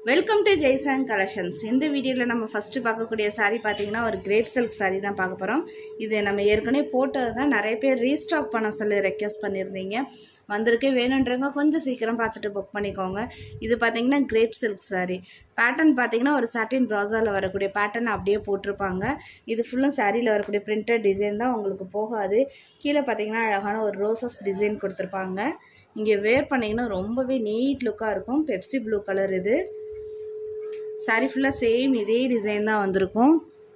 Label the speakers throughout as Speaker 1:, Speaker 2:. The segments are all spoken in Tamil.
Speaker 1: வெல்கம் டு ஜெய்சாங் கலெக்ஷன்ஸ் இந்த வீடியோவில் நம்ம ஃபஸ்ட்டு பார்க்கக்கூடிய saree பார்த்தீங்கன்னா ஒரு கிரேப் சில்க் saree தான் பார்க்க போகிறோம் இது நம்ம ஏற்கனவே போட்டது தான் நிறைய பேர் ரீஸ்டாக் பண்ண சொல்லி ரெக்வஸ்ட் பண்ணியிருந்தீங்க வந்திருக்கே வேணுன்றவங்க கொஞ்சம் சீக்கிரம் பார்த்துட்டு புக் பண்ணிக்கோங்க இது பார்த்தீங்கன்னா கிரேப் சில்க் saree பேட்டர்ன் பார்த்தீங்கன்னா ஒரு சாட்டின் ப்ராசாவில் வரக்கூடிய பேட்டர்ன் அப்படியே போட்டிருப்பாங்க இது ஃபுல்லும் சாரியில் வரக்கூடிய பிரிண்டட் டிசைன் தான் உங்களுக்கு போகாது கீழே பார்த்தீங்கன்னா அழகான ஒரு ரோசஸ் டிசைன் கொடுத்துருப்பாங்க இங்கே வேர் பண்ணிங்கன்னா ரொம்பவே நீட் லுக்காக இருக்கும் பெப்சி ப்ளூ கலர் இது சாரி ஃபுல்லாக சேம் இதே டிசைன் தான் வந்திருக்கும்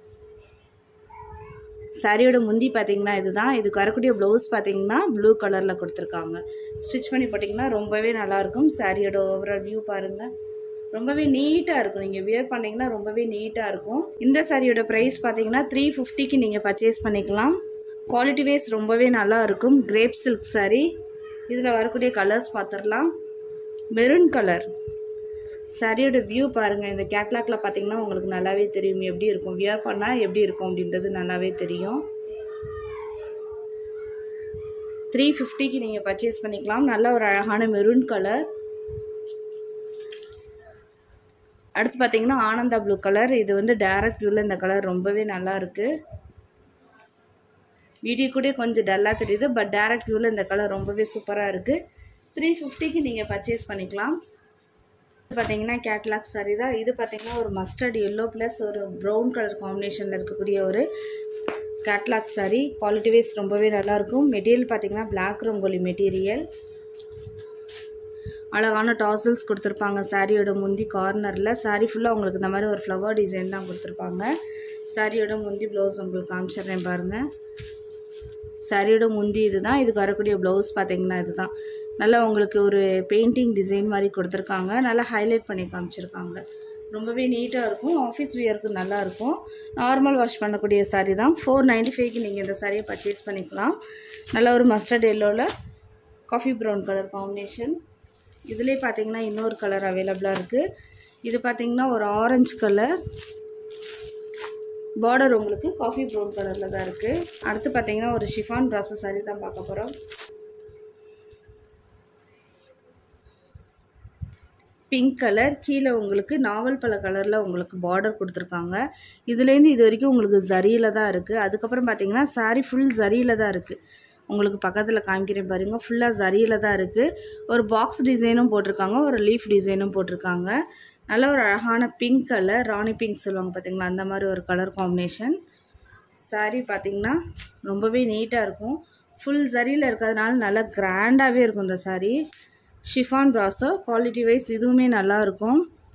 Speaker 1: சாரியோட முந்தி பார்த்தீங்கன்னா இதுதான் இதுக்கு வரக்கூடிய ப்ளவுஸ் பார்த்தீங்கன்னா ப்ளூ கலரில் கொடுத்துருக்காங்க ஸ்டிச் பண்ணி போட்டிங்கன்னா ரொம்பவே நல்லாயிருக்கும் சாரியோட ஓவரால் வியூ பாருங்கள் ரொம்பவே நீட்டாக இருக்கும் நீங்கள் வியர் பண்ணிங்கன்னா ரொம்பவே நீட்டாக இருக்கும் இந்த சாரியோட ப்ரைஸ் பார்த்தீங்கன்னா த்ரீ ஃபிஃப்டிக்கு நீங்கள் பர்ச்சேஸ் பண்ணிக்கலாம் குவாலிட்டி வைஸ் ரொம்பவே நல்லா இருக்கும் கிரேப் சில்க் saree இதில் வரக்கூடிய கலர்ஸ் பார்த்துடலாம் மெரூன் கலர் சாரியோட வியூ பாருங்கள் இந்த கேட்லாக்ல பார்த்தீங்கன்னா உங்களுக்கு நல்லாவே தெரியும் எப்படி இருக்கும் வியர் பண்ணால் எப்படி இருக்கும் அப்படின்றது நல்லாவே தெரியும் த்ரீ ஃபிஃப்டிக்கு நீங்கள் பர்ச்சேஸ் பண்ணிக்கலாம் நல்ல ஒரு அழகான மெரூன் கலர் அடுத்து பார்த்தீங்கன்னா ஆனந்தா ப்ளூ கலர் இது வந்து டேரக்ட் வியூவில் இந்த கலர் ரொம்பவே நல்லா இருக்குது வீடியோ கூட கொஞ்சம் டல்லாக தெரியுது பட் டேரக்ட் வியூவில் இந்த கலர் ரொம்பவே சூப்பராக இருக்குது த்ரீ ஃபிஃப்டிக்கு நீங்கள் பர்ச்சேஸ் பண்ணிக்கலாம் இது பார்த்தீங்கன்னா கேட்லாக் சாரி தான் இது பார்த்தீங்கன்னா ஒரு மஸ்டர்ட் எல்லோ ப்ளஸ் ஒரு ப்ரௌன் கலர் காம்பினேஷனில் இருக்கக்கூடிய ஒரு கேட்லாக் சாரி குவாலிட்டி வைஸ் ரொம்பவே நல்லாயிருக்கும் மெட்டீரியல் பார்த்தீங்கன்னா பிளாக் ரங்கோலி மெட்டீரியல் அழகான டாசல்ஸ் கொடுத்துருப்பாங்க சாரியோட முந்தி கார்னரில் சாரி ஃபுல்லாக உங்களுக்கு இந்த மாதிரி ஒரு ஃப்ளவர் டிசைன் தான் கொடுத்துருப்பாங்க சாரியோட முந்தி ப்ளவுஸ் உங்களுக்கு காமிச்சிடுறேன் பாருங்கள் சாரியோட முந்தி இதுதான் இதுக்கு வரக்கூடிய ப்ளவுஸ் பார்த்தீங்கன்னா இதுதான் நல்லா உங்களுக்கு ஒரு பெயிண்டிங் டிசைன் மாதிரி கொடுத்துருக்காங்க நல்லா ஹைலைட் பண்ணி காமிச்சிருக்காங்க ரொம்பவே நீட்டாக இருக்கும் ஆஃபீஸ் வியருக்கு நல்லா இருக்கும் நார்மல் வாஷ் பண்ணக்கூடிய சாரீ தான் ஃபோர் நைன்டி ஃபைவ்க்கு நீங்கள் இந்த சாரியை பர்ச்சேஸ் பண்ணிக்கலாம் நல்ல ஒரு மஸ்டர்ட் எல்லோவில் காஃபி ப்ரௌன் கலர் காம்பினேஷன் இதுலேயே பார்த்தீங்கன்னா இன்னொரு கலர் அவைலபிளாக இருக்குது இது பார்த்தீங்கன்னா ஒரு ஆரஞ்சு கலர் பார்டர் உங்களுக்கு காஃபி ப்ரௌன் கலரில் தான் இருக்குது அடுத்து பார்த்தீங்கன்னா ஒரு ஷிஃபான் ப்ராசஸ் சாரி தான் பார்க்க போகிறோம் பிங்க் கலர் கீழே உங்களுக்கு நாவல் பழ கலரில் உங்களுக்கு பார்டர் கொடுத்துருக்காங்க இதுலேருந்து இது வரைக்கும் உங்களுக்கு ஜரியில் தான் இருக்குது அதுக்கப்புறம் பார்த்தீங்கன்னா சாரீ ஃபுல் ஜரியில் தான் இருக்குது உங்களுக்கு பக்கத்தில் காமிக்கிறேன் பாருங்கள் ஃபுல்லாக ஜரியில் தான் இருக்குது ஒரு பாக்ஸ் டிசைனும் போட்டிருக்காங்க ஒரு லீஃப் டிசைனும் போட்டிருக்காங்க நல்ல ஒரு அழகான பிங்க் கலர் ராணி பிங்க் சொல்லுவாங்க பார்த்தீங்களா அந்த மாதிரி ஒரு கலர் காம்பினேஷன் சாரீ பார்த்திங்கன்னா ரொம்பவே நீட்டாக இருக்கும் ஃபுல் ஜரியில் இருக்கிறதுனால நல்லா கிராண்டாகவே இருக்கும் இந்த sari chiffon Brasso quality wise இதுவுமே நல்லா இருக்கும்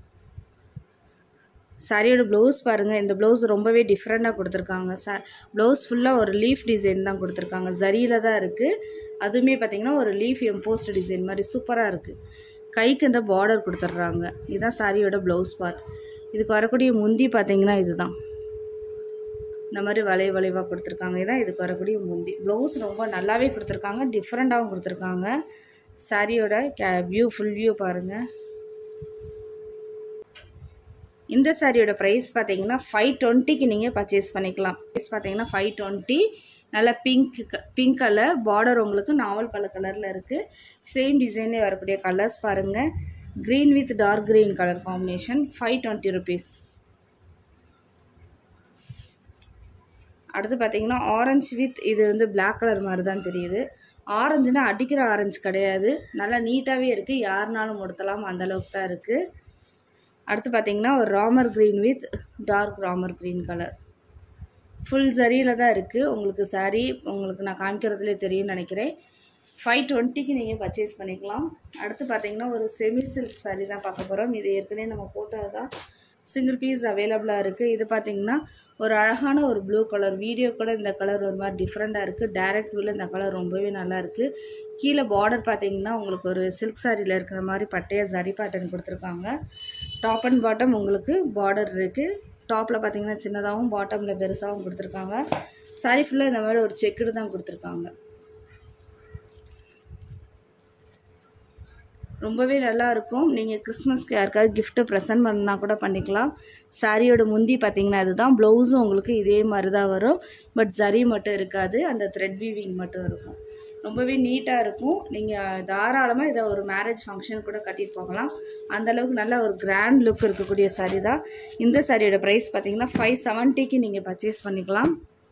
Speaker 1: சாரியோட ப்ளவுஸ் பாருங்கள் இந்த ப்ளவுஸ் ரொம்பவே டிஃப்ரெண்ட்டாக கொடுத்துருக்காங்க ச ப்ளவுஸ் ஃபுல்லாக ஒரு லீஃப் டிசைன் தான் கொடுத்துருக்காங்க ஜரியில் தான் இருக்குது அதுவுமே பார்த்திங்கன்னா ஒரு லீஃப் எம்போஸ்ட் டிசைன் மாதிரி சூப்பராக இருக்குது கைக்கு இந்த பார்டர் கொடுத்துட்றாங்க இதுதான் சாரியோட ப்ளவுஸ் பார்ட் இதுக்கு வரக்கூடிய முந்தி பார்த்திங்கன்னா இதுதான் இந்த மாதிரி வளைய வளைவாக கொடுத்துருக்காங்க இதான் இதுக்கு வரக்கூடிய முந்தி ப்ளவுஸ் ரொம்ப நல்லாவே கொடுத்துருக்காங்க டிஃப்ரெண்ட்டாகவும் கொடுத்துருக்காங்க சாரியோட கே வியூ ஃபுல் வியூ பாருங்கள் இந்த சாரியோட ப்ரைஸ் பார்த்தீங்கன்னா ஃபைவ் டுவெண்ட்டிக்கு நீங்கள் பர்ச்சேஸ் பண்ணிக்கலாம் ப்ரைஸ் பார்த்தீங்கன்னா ஃபைவ் டுவெண்ட்டி நல்லா பிங்க் பிங்க் கலர் பார்டர் உங்களுக்கு நாவல் பல கலரில் இருக்குது சேம் டிசைனே வரக்கூடிய கலர்ஸ் பாருங்கள் green with dark green colour combination five twenty rupees அடுத்து பார்த்தீங்கன்னா ஆரஞ்சு வித் இது வந்து பிளாக் கலர் மாதிரி தான் தெரியுது ஆரஞ்சுனா அடிக்கிற ஆரஞ்சு கிடையாது நல்லா நீட்டாகவே இருக்குது யாருனாலும் உடுத்தலாம் அந்தளவுக்கு தான் இருக்குது அடுத்து பார்த்தீங்கன்னா ஒரு Ramar green with dark Ramar green colour full சரியில் தான் இருக்குது உங்களுக்கு சாரீ உங்களுக்கு நான் காமிக்கிறதுலே தெரியும்னு நினைக்கிறேன் ஃபைவ் டுவெண்ட்டிக்கு நீங்கள் பர்ச்சேஸ் பண்ணிக்கலாம் அடுத்து பார்த்தீங்கன்னா ஒரு செமி சில்க் சாரீ தான் பார்க்க போகிறோம் இது ஏற்கனவே நம்ம போட்டது தான் சிங்கிள் பீஸ் அவைலபிளாக இருக்குது இது பார்த்திங்கன்னா ஒரு அழகான ஒரு ப்ளூ கலர் வீடியோ கூட இந்த கலர் ஒரு மாதிரி டிஃப்ரெண்ட்டாக இருக்குது டேரக்ட் வியூவில் இந்த கலர் ரொம்பவே நல்லா இருக்குது கீழே பார்டர் பார்த்தீங்கன்னா உங்களுக்கு ஒரு சில்க் சாரியில் இருக்கிற மாதிரி பட்டையாக சரி பேட்டர்ன் கொடுத்துருக்காங்க டாப் அண்ட் பாட்டம் உங்களுக்கு பார்டர் இருக்குது டாப்பில் பார்த்தீங்கன்னா சின்னதாகவும் பாட்டமில் பெருசாகவும் கொடுத்துருக்காங்க சாரி ஃபுல்லாக இந்த மாதிரி ஒரு செக்குடு தான் கொடுத்துருக்காங்க ரொம்பவே நல்லா இருக்கும் நீங்கள் கிறிஸ்மஸ்க்கு யாருக்காவது கிஃப்ட்டு ப்ரெசென்ட் பண்ணால் கூட பண்ணிக்கலாம் சாரியோட முந்தி பார்த்தீங்கன்னா இதுதான் ப்ளவுஸும் உங்களுக்கு இதே மாதிரி தான் வரும் பட் ஜரி மட்டும் இருக்காது அந்த த்ரெட் வீவிங் மட்டும் இருக்கும் ரொம்பவே நீட்டாக இருக்கும் நீங்கள் தாராளமாக இதை ஒரு மேரேஜ் ஃபங்க்ஷன் கூட கட்டிட்டு போகலாம் அந்த அளவுக்கு நல்ல ஒரு கிராண்ட் லுக் இருக்கக்கூடிய saree தான் இந்த சாரியோட ப்ரைஸ் பார்த்தீங்கன்னா ஃபைவ் செவன்ட்டிக்கு நீங்கள் பர்ச்சேஸ் பண்ணிக்கலாம்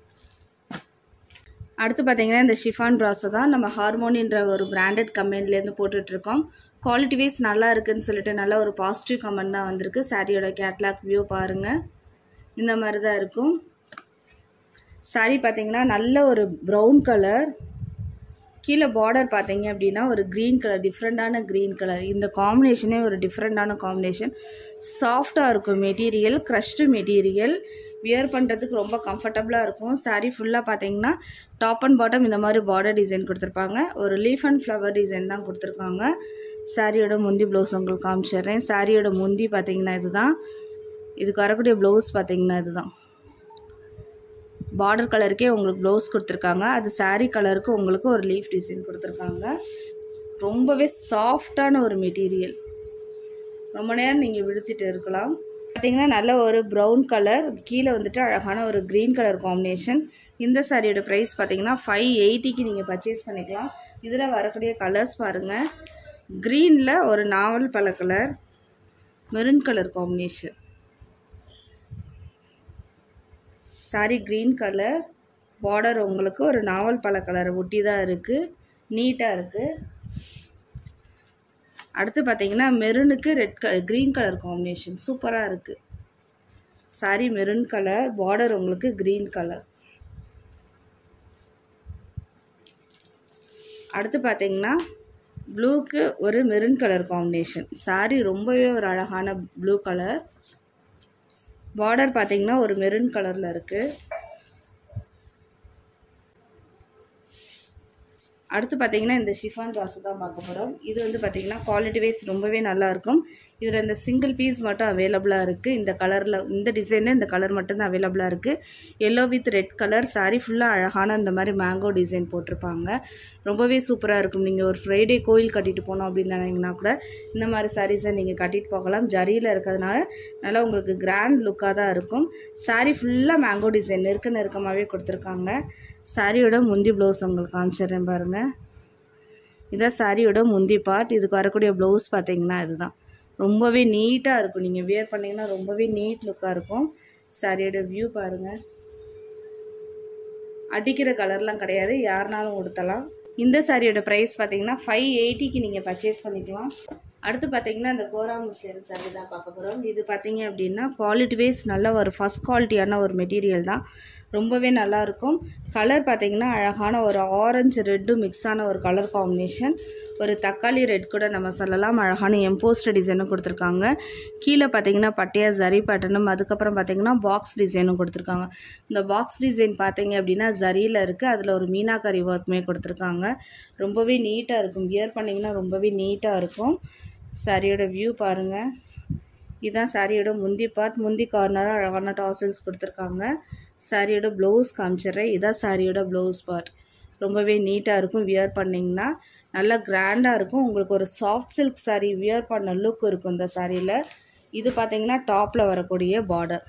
Speaker 1: அடுத்து பார்த்தீங்கன்னா இந்த ஷிஃபான் ப்ராஸை தான் நம்ம ஹார்மோனின்ற ஒரு பிராண்டட் கம்பெனிலேருந்து போட்டுட்ருக்கோம் குவாலிட்டி வைஸ் நல்லா இருக்குன்னு சொல்லிட்டு நல்ல ஒரு பாசிட்டிவ் கமெண்ட் தான் வந்திருக்கு சாரியோட கேட்லாக் வியூ பாருங்கள் இந்த மாதிரி தான் இருக்கும் சாரி பார்த்தீங்கன்னா நல்ல ஒரு ப்ரௌன் கலர் கீழே பார்டர் பார்த்தீங்க அப்படின்னா ஒரு க்ரீன் கலர் டிஃப்ரெண்ட்டான க்ரீன் கலர் இந்த காம்பினேஷனே ஒரு டிஃப்ரெண்ட்டான காம்பினேஷன் சாஃப்டாக இருக்கும் மெட்டீரியல் க்ரஷ்டு மெட்டீரியல் வியர் பண்ணுறதுக்கு ரொம்ப கம்ஃபர்டபுளாக இருக்கும் saree ஃபுல்லாக பார்த்தீங்கன்னா டாப் அண்ட் பாட்டம் இந்த மாதிரி பார்டர் டிசைன் கொடுத்துருப்பாங்க ஒரு லீஃப் அண்ட் ஃப்ளவர் டிசைன் தான் கொடுத்துருக்காங்க சாரியோட முந்தி ப்ளவுஸ் உங்களுக்கு காமிச்சிடுறேன் சாரியோட முந்தி பார்த்தீங்கன்னா இதுதான் இதுக்கு வரக்கூடிய ப்ளவுஸ் பார்த்தீங்கன்னா இதுதான் பார்டர் கலருக்கே உங்களுக்கு ப்ளவுஸ் கொடுத்துருக்காங்க அது saree கலருக்கு உங்களுக்கு ஒரு லீஃப் டிசைன் கொடுத்துருக்காங்க ரொம்பவே சாஃப்டான ஒரு மெட்டீரியல் ரொம்ப நேரம் நீங்கள் விடுத்திட்டு இருக்கலாம் பார்த்தீங்கன்னா நல்ல ஒரு ப்ரௌன் கலர் கீழே வந்துட்டு அழகான ஒரு க்ரீன் கலர் காம்பினேஷன் இந்த சாரியோட ப்ரைஸ் பார்த்தீங்கன்னா ஃபைவ் எயிட்டிக்கு நீங்கள் பர்ச்சேஸ் பண்ணிக்கலாம் இதில் வரக்கூடிய கலர்ஸ் பாருங்கள் க்ரீனில் ஒரு நாவல் பல colour maroon colour combination sari green colour border உங்களுக்கு ஒரு நாவல் பல கலரை ஒட்டி தான் இருக்குது நீட்டாக இருக்குது அடுத்து பார்த்தீங்கன்னா மெரூனுக்கு ரெட் க க்ரீன் கலர் காம்பினேஷன் சூப்பராக இருக்குது சாரி மெரூன் கலர் பார்டர் உங்களுக்கு க்ரீன் கலர் அடுத்து பார்த்தீங்கன்னா ப்ளூக்கு ஒரு மெரூன் கலர் காம்பினேஷன் சாரி ரொம்பவே ஒரு அழகான ப்ளூ கலர் பார்டர் பார்த்தீங்கன்னா ஒரு மெரூன் கலரில் இருக்குது அடுத்து பார்த்தீங்கன்னா இந்த ஷிஃபான் ட்ராஸ் தான் பார்க்க போகிறோம் இது வந்து பார்த்தீங்கன்னா குவாலிட்டி வைஸ் ரொம்பவே நல்லாயிருக்கும் இதில் இந்த சிங்கிள் பீஸ் மட்டும் அவைலபிளாக இருக்குது இந்த கலரில் இந்த டிசைனில் இந்த கலர் மட்டும்தான் அவைலபிளாக இருக்குது yellow with red colour sari ஃபுல்லாக அழகான இந்த மாதிரி மேங்கோ டிசைன் போட்டிருப்பாங்க ரொம்பவே சூப்பராக இருக்கும் நீங்கள் ஒரு ஃப்ரைடே கோயில் கட்டிட்டு போனோம் அப்படின்னு நினைங்கன்னா கூட இந்த மாதிரி சாரீஸை நீங்கள் கட்டிட்டு போகலாம் ஜரியில் இருக்கிறதுனால நல்லா உங்களுக்கு கிராண்ட் லுக்காக தான் இருக்கும் சாரீ ஃபுல்லாக மேங்கோ டிசைன் நெருக்க நெருக்கமாகவே கொடுத்துருக்காங்க சாரியோட முந்தி ப்ளவுஸ் உங்களுக்கு காமிச்சிடுறேன் பாருங்கள் இதான் சாரியோட முந்தி பார்ட் இதுக்கு வரக்கூடிய ப்ளவுஸ் பார்த்தீங்கன்னா இதுதான் ரொம்பவே நீட்டாக இருக்கும் நீங்கள் வியர் பண்ணிங்கன்னா ரொம்பவே நீட் லுக்காக இருக்கும் சாரியோட வியூ பாருங்கள் அடிக்கிற கலர்லாம் கிடையாது யாருனாலும் உடுத்தலாம் இந்த சாரியோட ப்ரைஸ் பார்த்தீங்கன்னா ஃபைவ் எயிட்டிக்கு நீங்கள் பர்ச்சேஸ் பண்ணிக்கலாம் அடுத்து பார்த்தீங்கன்னா இந்த கோரா முஸ்லிம் சாரி தான் பார்க்க போகிறோம் இது பார்த்தீங்க அப்படின்னா குவாலிட்டி வைஸ் நல்ல ஒரு ஃபஸ்ட் குவாலிட்டியான ஒரு மெட்டீரியல் தான் ரொம்பவே நல்லாயிருக்கும் கலர் பார்த்தீங்கன்னா அழகான ஒரு ஆரஞ்சு ரெட்டும் மிக்ஸான ஒரு கலர் காம்பினேஷன் ஒரு தக்காளி ரெட் கூட நம்ம சொல்லலாம் அழகான எம்போஸ்ட் டிசைனும் கொடுத்துருக்காங்க கீழே பார்த்தீங்கன்னா பட்டையா ஜரி பேட்டர்னும் அதுக்கப்புறம் பார்த்தீங்கன்னா பாக்ஸ் டிசைனும் கொடுத்துருக்காங்க இந்த பாக்ஸ் டிசைன் பார்த்தீங்க அப்படின்னா ஜரியில் இருக்குது அதில் ஒரு மீனாக்கரி ஒர்க்குமே கொடுத்துருக்காங்க ரொம்பவே நீட்டாக இருக்கும் வியர் பண்ணிங்கன்னா ரொம்பவே நீட்டாக இருக்கும் சாரியோட வியூ பாருங்கள் இதுதான் சாரியோட முந்தி பார்ட் முந்தி கார்னராக அழகான டாசல்ஸ் கொடுத்துருக்காங்க சாரியோட ப்ளவுஸ் காமிச்சிடுறேன் இதான் சாரியோட ப்ளவுஸ் பார்ட் ரொம்பவே நீட்டாக இருக்கும் வியர் பண்ணிங்கன்னா நல்லா கிராண்டாக இருக்கும் உங்களுக்கு ஒரு சாஃப்ட் சில்க் saree வியர் பண்ண லுக் இருக்கும் இந்த சாரியில் இது பார்த்தீங்கன்னா டாப்பில் வரக்கூடிய பார்டர்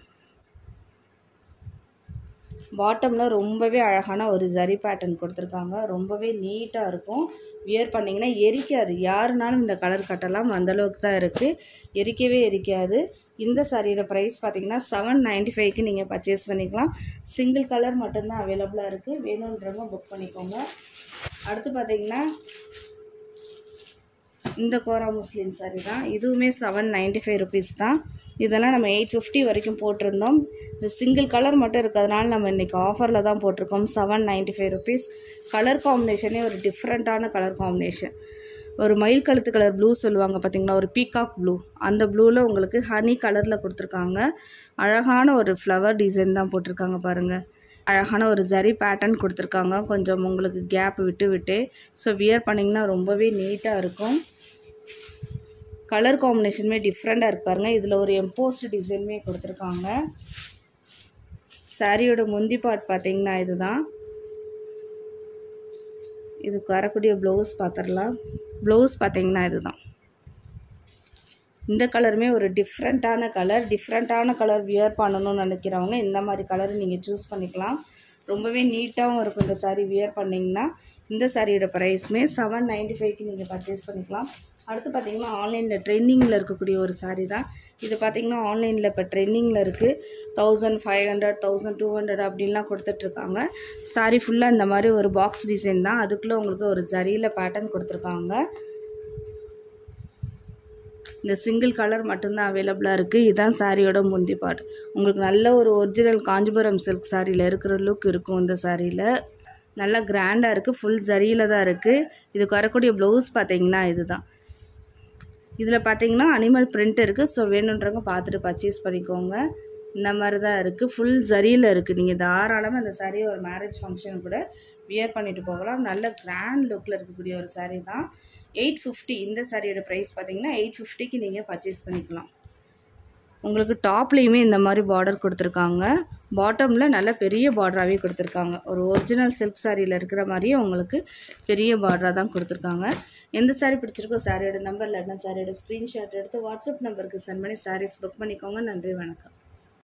Speaker 1: பாட்டமில் ரொம்பவே அழகான ஒரு ஜரி பேட்டர்ன் கொடுத்துருக்காங்க ரொம்பவே நீட்டாக இருக்கும் வியர் பண்ணிங்கன்னா எரிக்காது யாருனாலும் இந்த கலர் கட்டலாம் அந்தளவுக்கு தான் இருக்குது எரிக்கவே எரிக்காது இந்த சாரியோட ப்ரைஸ் பார்த்தீங்கன்னா செவன் நைன்ட்டி ஃபைவ்க்கு நீங்கள் பர்ச்சேஸ் பண்ணிக்கலாம் சிங்கிள் கலர் மட்டும்தான் அவைலபிளாக இருக்குது வேணுன்றவங்க புக் பண்ணிக்கோங்க அடுத்து பார்த்தீங்கன்னா இந்த கோரா முஸ்லீம் சாரி தான் இதுவுமே செவன் நைன்ட்டி ஃபைவ் ருபீஸ் தான் இதெல்லாம் நம்ம எயிட் ஃபிஃப்டி வரைக்கும் போட்டிருந்தோம் இந்த சிங்கிள் கலர் மட்டும் இருக்கிறதுனால நம்ம இன்றைக்கி ஆஃபரில் தான் போட்டிருக்கோம் seven ninety five rupees colour காம்பினேஷனே ஒரு டிஃப்ரெண்ட்டான கலர் காம்பினேஷன் ஒரு மயில் கழுத்து கலர் ப்ளூ சொல்லுவாங்க பார்த்தீங்களா ஒரு பீகாக் ப்ளூ அந்த ப்ளூவில் உங்களுக்கு ஹனி கலரில் கொடுத்துருக்காங்க அழகான ஒரு ஃப்ளவர் டிசைன் தான் போட்டிருக்காங்க பாருங்கள் அழகான ஒரு ஜரி பேட்டர்ன் கொடுத்துருக்காங்க கொஞ்சம் உங்களுக்கு கேப் விட்டு விட்டு ஸோ வியர் பண்ணிங்கன்னா ரொம்பவே நீட்டாக இருக்கும் கலர் காம்பினேஷனுமே டிஃப்ரெண்ட்டாக இருக்கு பாருங்க இதில் ஒரு எம்போஸ்ட் டிசைனுமே கொடுத்துருக்காங்க சாரியோட முந்தி பார்ட் பார்த்தீங்கன்னா இதுதான் இதுக்கு வரக்கூடிய ப்ளவுஸ் பார்த்துடலாம் ப்ளவுஸ் பார்த்தீங்கன்னா இதுதான் இந்த கலருமே ஒரு டிஃப்ரெண்ட்டான கலர் டிஃப்ரெண்ட்டான கலர் வியர் பண்ணணும்னு நினைக்கிறவங்க இந்த மாதிரி கலர் நீங்கள் சூஸ் பண்ணிக்கலாம் ரொம்பவே நீட்டாகவும் இருக்கும் இந்த சாரீ வியர் பண்ணிங்கன்னா இந்த சாரியோட ப்ரைஸுமே செவன் நைன்ட்டி ஃபைவ்க்கு நீங்கள் பர்ச்சேஸ் பண்ணிக்கலாம் அடுத்து பார்த்தீங்கன்னா ஆன்லைனில் ட்ரெண்டிங்கில் இருக்கக்கூடிய ஒரு saree தான் இது பார்த்தீங்கன்னா ஆன்லைனில் இப்போ ட்ரெண்டிங்கில் இருக்குது thousand five hundred thousand two hundred அப்படின்லாம் கொடுத்துட்ருக்காங்க saree ஃபுல்லாக இந்த மாதிரி ஒரு பாக்ஸ் டிசைன் தான் அதுக்குள்ளே உங்களுக்கு ஒரு ஜரியில் பேட்டர்ன் கொடுத்துருக்காங்க இந்த சிங்கிள் கலர் மட்டும்தான் அவைலபிளாக இருக்குது இதுதான் சாரியோட முந்தி பார்ட் உங்களுக்கு நல்ல ஒரு ஒரிஜினல் காஞ்சிபுரம் சில்க் சாரியில் இருக்கிற லுக் இருக்கும் இந்த சாரியில் நல்லா கிராண்டாக இருக்குது ஃபுல் ஜரியில் தான் இருக்குது இதுக்கு வரக்கூடிய ப்ளவுஸ் பார்த்தீங்கன்னா இதுதான் இதில் பார்த்தீங்கன்னா அனிமல் பிரிண்ட் இருக்குது ஸோ வேணுன்றவங்க பார்த்துட்டு பர்ச்சேஸ் பண்ணிக்கோங்க இந்த மாதிரி தான் இருக்குது ஃபுல் ஜரியில் இருக்குது நீங்கள் தாராளமாக இந்த சாரியை ஒரு மேரேஜ் ஃபங்க்ஷன் கூட வியர் பண்ணிட்டு போகலாம் நல்ல கிராண்ட் லுக்கில் இருக்கக்கூடிய ஒரு saree தான் எயிட் ஃபிஃப்டி இந்த சாரியோட ப்ரைஸ் பார்த்தீங்கன்னா எயிட் ஃபிஃப்டிக்கு நீங்கள் பர்ச்சேஸ் பண்ணிக்கலாம் உங்களுக்கு டாப்லேயுமே இந்த மாதிரி பார்டர் கொடுத்துருக்காங்க பாட்டமில் நல்ல பெரிய பார்டராகவே கொடுத்துருக்காங்க ஒரு ஒரிஜினல் சில்க் சாரியில் இருக்கிற மாதிரியே உங்களுக்கு பெரிய பார்டராக தான் கொடுத்துருக்காங்க எந்த சாரீ பிடிச்சிருக்கோ சாரியோட நம்பர் இல்லைன்னா சாரியோட ஸ்க்ரீன்ஷாட் எடுத்து வாட்ஸ்அப் நம்பருக்கு சென்ட் பண்ணி சாரீஸ் புக் பண்ணிக்கோங்க நன்றி வணக்கம்